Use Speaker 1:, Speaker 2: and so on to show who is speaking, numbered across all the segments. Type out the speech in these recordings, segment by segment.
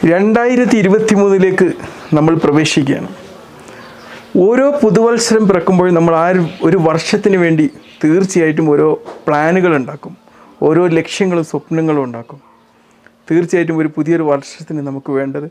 Speaker 1: രണ്ടായിരത്തി ഇരുപത്തി മൂന്നിലേക്ക് നമ്മൾ പ്രവേശിക്കുകയാണ് ഓരോ പുതുവത്സരം പിറക്കുമ്പോഴും നമ്മൾ ആ ഒരു- ഒരു വർഷത്തിന് വേണ്ടി തീർച്ചയായിട്ടും ഓരോ പ്ലാനുകൾ ഉണ്ടാക്കും ഓരോ ലക്ഷ്യങ്ങളും സ്വപ്നങ്ങളും ഉണ്ടാക്കും തീർച്ചയായിട്ടും ഒരു പുതിയൊരു വർഷത്തിന് നമുക്ക് വേണ്ടത്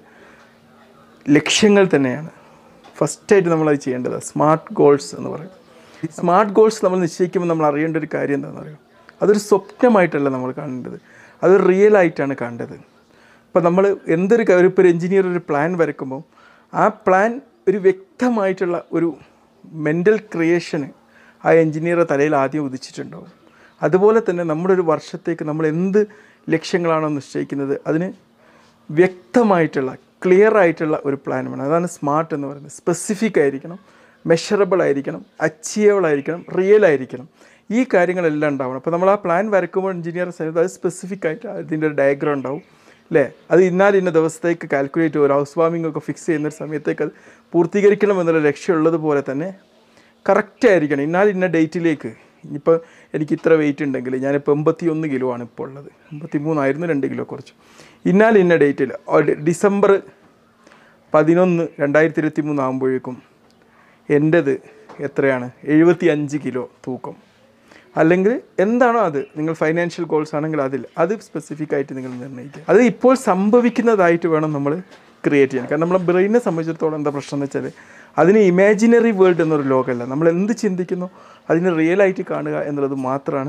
Speaker 1: ലക്ഷ്യങ്ങൾ തന്നെയാണ് ഫസ്റ്റായിട്ട് നമ്മളത് ചെയ്യേണ്ടത് സ്മാർട്ട് ഗോൾസ് എന്ന് പറയും ഈ സ്മാർട്ട് ഗോൾസ് നമ്മൾ നിശ്ചയിക്കുമ്പോൾ നമ്മൾ അറിയേണ്ട ഒരു കാര്യം എന്താണെന്ന് അറിയാം അതൊരു സ്വപ്നമായിട്ടല്ല നമ്മൾ കാണേണ്ടത് അത് റിയൽ ആയിട്ടാണ് കാണേണ്ടത് ഇപ്പോൾ നമ്മൾ എന്തൊരു ക- ഒരു ഇപ്പോൾ ഒരു എഞ്ചിനീയർ ഒരു പ്ലാൻ വരയ്ക്കുമ്പോൾ ആ പ്ലാൻ ഒരു വ്യക്തമായിട്ടുള്ള ഒരു മെൻ്റൽ ക്രിയേഷന് ആ എഞ്ചിനീയറുടെ തലയിൽ ആദ്യം ഉദിച്ചിട്ടുണ്ടാവും അതുപോലെ തന്നെ നമ്മുടെ ഒരു വർഷത്തേക്ക് നമ്മൾ എന്ത് ലക്ഷ്യങ്ങളാണോ നിശ്ചയിക്കുന്നത് അതിന് വ്യക്തമായിട്ടുള്ള ക്ലിയർ ആയിട്ടുള്ള ഒരു പ്ലാൻ വേണം അതാണ് സ്മാർട്ട് എന്ന് പറയുന്നത് സ്പെസിഫിക് ആയിരിക്കണം മെഷറബിൾ ആയിരിക്കണം അച്ചീവബിൾ ആയിരിക്കണം റിയൽ ആയിരിക്കണം ഈ കാര്യങ്ങളെല്ലാം ഉണ്ടാവണം അപ്പോൾ നമ്മൾ ആ പ്ലാൻ വരക്കുമ്പോൾ എഞ്ചിനീയർ സമയത്ത് അത് സ്പെസിഫിക് ആയിട്ട് അതിൻ്റെ ഒരു ഡയഗ്രാം ഉണ്ടാവും അല്ലേ അത് ഇന്നാൽ ഇന്ന ദിവസത്തേക്ക് കാൽക്കുലേറ്റ് ഒരു ഹൗസ് വാമിംഗ് ഒക്കെ ഫിക്സ് ചെയ്യുന്ന ഒരു സമയത്തേക്ക് അത് പൂർത്തീകരിക്കണം എന്നുള്ള ലക്ഷ്യമുള്ളത് പോലെ തന്നെ കറക്റ്റ് ആയിരിക്കണം ഇന്നാൽ ഇന്ന ഡേറ്റിലേക്ക് ഇനിയിപ്പോൾ എനിക്ക് ഇത്ര വെയിറ്റ് ഉണ്ടെങ്കിൽ ഞാനിപ്പോൾ എൺപത്തി ഒന്ന് കിലോ ആണ് ഇപ്പോൾ ഉള്ളത് എൺപത്തി മൂന്നായിരുന്നു രണ്ട് കിലോ കുറച്ചു ഇന്നാൽ ഇന്ന ഡേറ്റിൽ ഡിസംബർ പതിനൊന്ന് രണ്ടായിരത്തി ഇരുപത്തി മൂന്നാകുമ്പോഴേക്കും എൻ്റെത് എത്രയാണ് എഴുപത്തി അഞ്ച് കിലോ തൂക്കം അല്ലെങ്കിൽ എന്താണോ അത് നിങ്ങൾ ഫൈനാൻഷ്യൽ ഗോൾസ് ആണെങ്കിൽ അതിൽ അത് സ്പെസിഫിക് ആയിട്ട് നിങ്ങൾ നിർണ്ണയിക്കുക അത് ഇപ്പോൾ സംഭവിക്കുന്നതായിട്ട് വേണം നമ്മൾ ക്രിയേറ്റ് ചെയ്യാൻ കാരണം നമ്മളെ ബ്രെയിനെ സംബന്ധിച്ചിടത്തോളം എന്താ പ്രശ്നം എന്ന് വെച്ചാൽ അതിന് ഇമാജിനറി വേൾഡ് എന്നൊരു ലോകമല്ല നമ്മൾ എന്ത് ചിന്തിക്കുന്നു അതിന് റിയൽ ആയിട്ട് കാണുക എന്നുള്ളത് മാത്രമാണ്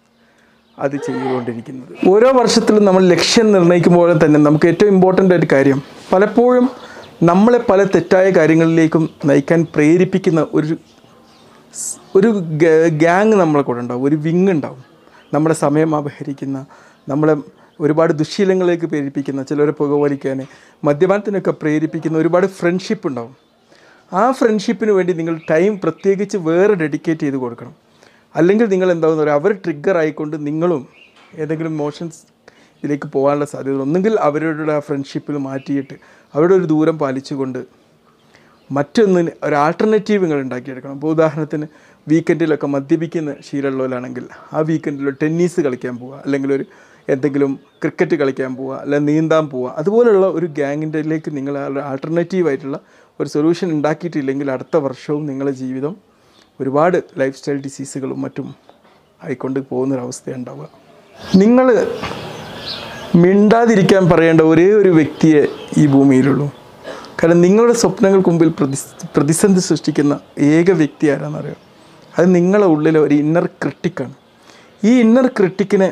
Speaker 1: അത് ചെയ്തുകൊണ്ടിരിക്കുന്നത് ഓരോ വർഷത്തിലും നമ്മൾ ലക്ഷ്യം നിർണ്ണയിക്കുമ്പോൾ തന്നെ നമുക്ക് ഏറ്റവും ഇമ്പോർട്ടൻ്റ് ഒരു കാര്യം പലപ്പോഴും നമ്മളെ പല തെറ്റായ കാര്യങ്ങളിലേക്കും നയിക്കാൻ പ്രേരിപ്പിക്കുന്ന ഒരു സ് ഒരു ഗ്യാങ് നമ്മളെ കൂടെ ഉണ്ടാവും ഒരു വിങ് ഉണ്ടാവും നമ്മുടെ സമയം അപഹരിക്കുന്ന നമ്മളെ ഒരുപാട് ദുശീലങ്ങളിലേക്ക് പ്രേരിപ്പിക്കുന്ന ചിലരെ പുകവലിക്കാൻ മദ്യപാനത്തിനൊക്കെ പ്രേരിപ്പിക്കുന്ന ഒരുപാട് ഫ്രണ്ട്ഷിപ്പ് ഉണ്ടാവും ആ ഫ്രണ്ട്ഷിപ്പിന് വേണ്ടി നിങ്ങൾ ടൈം പ്രത്യേകിച്ച് വേറെ ഡെഡിക്കേറ്റ് ചെയ്ത് കൊടുക്കണം അല്ലെങ്കിൽ നിങ്ങൾ എന്താണെന്ന് പറയുക അവർ ട്രിഗർ ആയിക്കൊണ്ട് നിങ്ങളും ഏതെങ്കിലും മോഷൻസ് ഇതിലേക്ക് പോകാനുള്ള സാധ്യത ഒന്നുകിൽ അവരുടെ ആ ഫ്രണ്ട്ഷിപ്പിൽ മാറ്റിയിട്ട് അവരുടെ ഒരു ദൂരം പാലിച്ചുകൊണ്ട് മറ്റൊന്നിന് ഒരു ആൾട്ടർനേറ്റീവ് നിങ്ങൾ ഉണ്ടാക്കിയെടുക്കണം ഇപ്പോൾ ഉദാഹരണത്തിന് വീക്കെൻഡിലൊക്കെ മദ്യപിക്കുന്ന ശീലമുള്ളവരാണെങ്കിൽ ആ വീക്കെൻഡിൽ ടെന്നീസ് കളിക്കാൻ പോവുക അല്ലെങ്കിൽ ഒരു എന്തെങ്കിലും ക്രിക്കറ്റ് കളിക്കാൻ പോവുക അല്ലെങ്കിൽ നീന്താൻ പോവുക അതുപോലുള്ള ഒരു ഗ്യാങ്ങിൻ്റെലേക്ക് നിങ്ങൾ ആൾട്ടർനേറ്റീവ് ആയിട്ടുള്ള ഒരു സൊല്യൂഷൻ ഉണ്ടാക്കിയിട്ടില്ലെങ്കിൽ അടുത്ത വർഷവും നിങ്ങളുടെ ജീവിതം ഒരുപാട് ലൈഫ് സ്റ്റൈൽ ഡിസീസുകളും മറ്റും ആയിക്കൊണ്ട് പോകുന്നൊരവസ്ഥ ഉണ്ടാവുക നിങ്ങൾ മിണ്ടാതിരിക്കാൻ പറയേണ്ട ഒരേ ഒരു വ്യക്തിയെ ഈ ഭൂമിയിലുള്ളൂ കാരണം നിങ്ങളുടെ സ്വപ്നങ്ങൾക്ക് മുമ്പിൽ പ്രതി പ്രതിസന്ധി സൃഷ്ടിക്കുന്ന ഏക വ്യക്തി ആരാണെന്നറിയാം അത് നിങ്ങളുടെ ഉള്ളിലെ ഒരു ഇന്നർ ക്രിട്ടിക്കാണ് ഈ ഇന്നർ ക്രിട്ടിക്കിനെ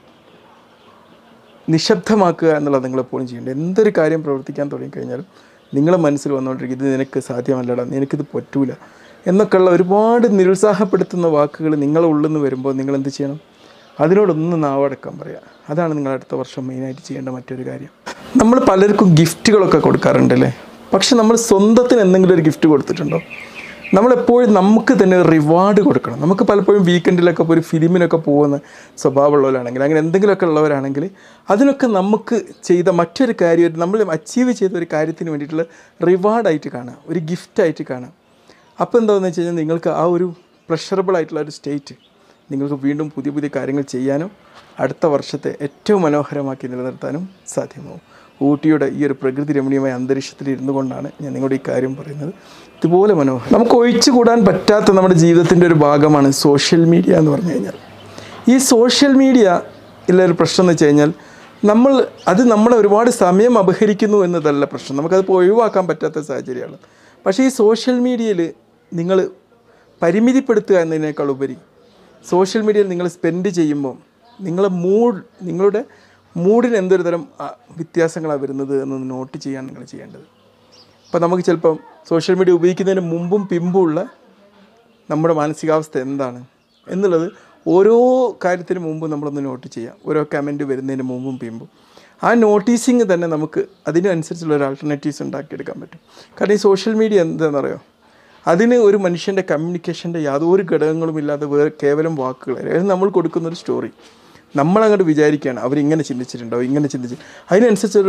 Speaker 1: നിശബ്ദമാക്കുക എന്നുള്ളത് നിങ്ങളെപ്പോഴും ചെയ്യേണ്ടത് എന്തൊരു കാര്യം പ്രവർത്തിക്കാൻ തുടങ്ങിക്കഴിഞ്ഞാലും നിങ്ങളെ മനസ്സിൽ വന്നുകൊണ്ടിരിക്കും ഇത് നിനക്ക് സാധ്യമല്ലടാ നിനക്കിത് പറ്റൂല എന്നൊക്കെയുള്ള ഒരുപാട് നിരുത്സാഹപ്പെടുത്തുന്ന വാക്കുകൾ നിങ്ങളെ ഉള്ളിൽ നിന്ന് വരുമ്പോൾ നിങ്ങൾ എന്ത് ചെയ്യണം അതിനോടൊന്ന് നാവടക്കാൻ പറയുക അതാണ് നിങ്ങൾ അടുത്ത വർഷം മെയിനായിട്ട് ചെയ്യേണ്ട മറ്റൊരു കാര്യം നമ്മൾ പലർക്കും ഗിഫ്റ്റുകളൊക്കെ കൊടുക്കാറുണ്ടല്ലേ പക്ഷെ നമ്മൾ സ്വന്തത്തിന് എന്തെങ്കിലും ഒരു ഗിഫ്റ്റ് കൊടുത്തിട്ടുണ്ടോ നമ്മളെപ്പോഴും നമുക്ക് തന്നെ ഒരു റിവാർഡ് കൊടുക്കണം നമുക്ക് പലപ്പോഴും വീക്കെൻഡിലൊക്കെ ഇപ്പോൾ ഒരു ഫിലിമിനൊക്കെ പോകുന്ന സ്വഭാവമുള്ളവരാണെങ്കിൽ അങ്ങനെ എന്തെങ്കിലുമൊക്കെ ഉള്ളവരാണെങ്കിൽ അതിനൊക്കെ നമുക്ക് ചെയ്ത മറ്റൊരു കാര്യം ഒരു നമ്മൾ അച്ചീവ് ചെയ്ത ഒരു കാര്യത്തിന് വേണ്ടിയിട്ടുള്ള റിവാർഡായിട്ട് കാണുക ഒരു ഗിഫ്റ്റായിട്ട് കാണുക അപ്പോൾ എന്താണെന്ന് വെച്ച് കഴിഞ്ഞാൽ നിങ്ങൾക്ക് ആ ഒരു പ്രഷറബിൾ ആയിട്ടുള്ള ഒരു സ്റ്റേറ്റ് നിങ്ങൾക്ക് വീണ്ടും പുതിയ പുതിയ കാര്യങ്ങൾ ചെയ്യാനും അടുത്ത വർഷത്തെ ഏറ്റവും മനോഹരമാക്കി നിലനിർത്താനും സാധ്യമാവും ഊട്ടിയുടെ ഈ ഒരു പ്രകൃതി രമണീയമായ അന്തരീക്ഷത്തിൽ ഇരുന്നു കൊണ്ടാണ് ഞാൻ നിങ്ങളുടെ ഈ കാര്യം പറയുന്നത് ഇതുപോലെ മനോഹരം നമുക്ക് ഒഴിച്ചുകൂടാൻ പറ്റാത്ത നമ്മുടെ ജീവിതത്തിൻ്റെ ഒരു ഭാഗമാണ് സോഷ്യൽ മീഡിയ എന്ന് പറഞ്ഞു കഴിഞ്ഞാൽ ഈ സോഷ്യൽ മീഡിയ ഉള്ള ഒരു പ്രശ്നം എന്ന് വെച്ച് കഴിഞ്ഞാൽ നമ്മൾ അത് നമ്മളെ ഒരുപാട് സമയം അപഹരിക്കുന്നു എന്നതല്ല പ്രശ്നം നമുക്കത് ഇപ്പോൾ ഒഴിവാക്കാൻ പറ്റാത്ത സാഹചര്യമാണ് പക്ഷേ ഈ സോഷ്യൽ മീഡിയയിൽ നിങ്ങൾ പരിമിതിപ്പെടുത്തുക എന്നതിനേക്കാൾ ഉപരി സോഷ്യൽ മീഡിയയിൽ നിങ്ങൾ സ്പെൻഡ് ചെയ്യുമ്പോൾ നിങ്ങളെ മൂഡ് നിങ്ങളുടെ മൂഡിന് എന്തൊരു തരം ആ, വ്യത്യാസങ്ങളാണ് വരുന്നത് എന്നൊന്ന് നോട്ട് ചെയ്യാൻ നിങ്ങൾ ചെയ്യേണ്ടത് അപ്പോൾ നമുക്ക് ചിലപ്പം സോഷ്യൽ മീഡിയ ഉപയോഗിക്കുന്നതിന് മുമ്പും പിമ്പുമുള്ള നമ്മുടെ മാനസികാവസ്ഥ എന്താണ് എന്നുള്ളത് ഓരോ കാര്യത്തിന് മുമ്പ് നമ്മളൊന്ന് നോട്ട് ചെയ്യാം ഓരോ കമൻറ്റ് വരുന്നതിന് മുമ്പും പിമ്പും ആ നോട്ടീസിങ് തന്നെ നമുക്ക് അതിനനുസരിച്ചുള്ള ഒരു ആൾട്ടർനേറ്റീവ്സ് ഉണ്ടാക്കിയെടുക്കാൻ പറ്റും കാരണം ഈ സോഷ്യൽ മീഡിയ എന്താണെന്നറിയോ അതിന് ഒരു മനുഷ്യൻ്റെ കമ്മ്യൂണിക്കേഷൻ്റെ യാതൊരു ഘടകങ്ങളും ഇല്ലാതെ വേറെ കേവലം വാക്കുകൾ അതായത് നമ്മൾ കൊടുക്കുന്ന ഒരു സ്റ്റോറി നമ്മളങ്ങോട്ട് വിചാരിക്കുകയാണ് അവരിങ്ങനെ ചിന്തിച്ചിട്ടുണ്ടോ ഇങ്ങനെ ചിന്തിച്ചു അതിനനുസരിച്ചൊരു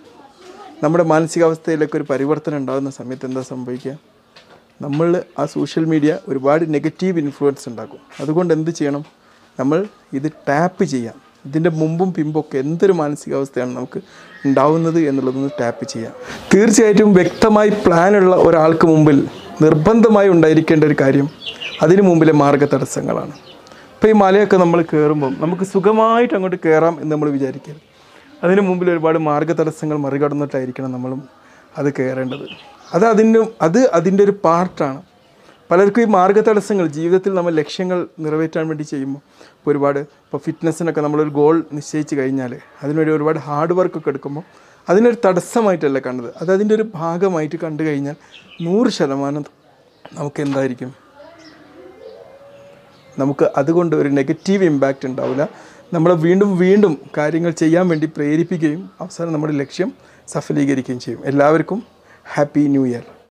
Speaker 1: നമ്മുടെ മാനസികാവസ്ഥയിലൊക്കെ ഒരു പരിവർത്തനം ഉണ്ടാകുന്ന സമയത്ത് എന്താ സംഭവിക്കുക നമ്മൾ ആ സോഷ്യൽ മീഡിയ ഒരുപാട് നെഗറ്റീവ് ഇൻഫ്ലുവൻസ് ഉണ്ടാക്കും അതുകൊണ്ട് എന്ത് ചെയ്യണം നമ്മൾ ഇത് ടാപ്പ് ചെയ്യാം ഇതിൻ്റെ മുമ്പും പിമ്പൊക്കെ എന്തൊരു മാനസികാവസ്ഥയാണ് നമുക്ക് ഉണ്ടാവുന്നത് എന്നുള്ളതൊന്ന് ടാപ്പ് ചെയ്യാം തീർച്ചയായിട്ടും വ്യക്തമായി പ്ലാനുള്ള ഒരാൾക്ക് മുമ്പിൽ നിർബന്ധമായി ഉണ്ടായിരിക്കേണ്ട ഒരു കാര്യം അതിനു മുമ്പിലെ മാർഗ തടസ്സങ്ങളാണ് ഇപ്പോൾ ഈ മലയൊക്കെ നമ്മൾ കയറുമ്പം നമുക്ക് സുഖമായിട്ട് അങ്ങോട്ട് കയറാം എന്ന് നമ്മൾ വിചാരിക്കരുത് അതിന് മുമ്പിൽ ഒരുപാട് മാർഗ തടസ്സങ്ങൾ മറികടന്നിട്ടായിരിക്കണം നമ്മളും അത് കയറേണ്ടത് അത് അതിന് അത് അതിൻ്റെ ഒരു പാർട്ടാണ് പലർക്കും ഈ മാർഗ തടസ്സങ്ങൾ ജീവിതത്തിൽ നമ്മൾ ലക്ഷ്യങ്ങൾ നിറവേറ്റാൻ വേണ്ടി ചെയ്യുമ്പോൾ ഇപ്പോൾ ഒരുപാട് ഇപ്പോൾ ഫിറ്റ്നസ്സിനൊക്കെ നമ്മളൊരു ഗോൾ നിശ്ചയിച്ച് കഴിഞ്ഞാൽ അതിനുവേണ്ടി ഒരുപാട് ഹാർഡ് വർക്കൊക്കെ എടുക്കുമ്പോൾ അതിനൊരു തടസ്സമായിട്ടല്ല കണ്ടത് അത് അതിൻ്റെ ഒരു ഭാഗമായിട്ട് കണ്ടു കഴിഞ്ഞാൽ നൂറ് ശതമാനം നമുക്ക് എന്തായിരിക്കും നമുക്ക് അതുകൊണ്ട് ഒരു നെഗറ്റീവ് ഇമ്പാക്റ്റ് ഉണ്ടാവില്ല നമ്മളെ വീണ്ടും വീണ്ടും കാര്യങ്ങൾ ചെയ്യാൻ വേണ്ടി പ്രേരിപ്പിക്കുകയും അവസാനം നമ്മുടെ ലക്ഷ്യം സഫലീകരിക്കുകയും ചെയ്യും എല്ലാവർക്കും ഹാപ്പി ന്യൂ ഇയർ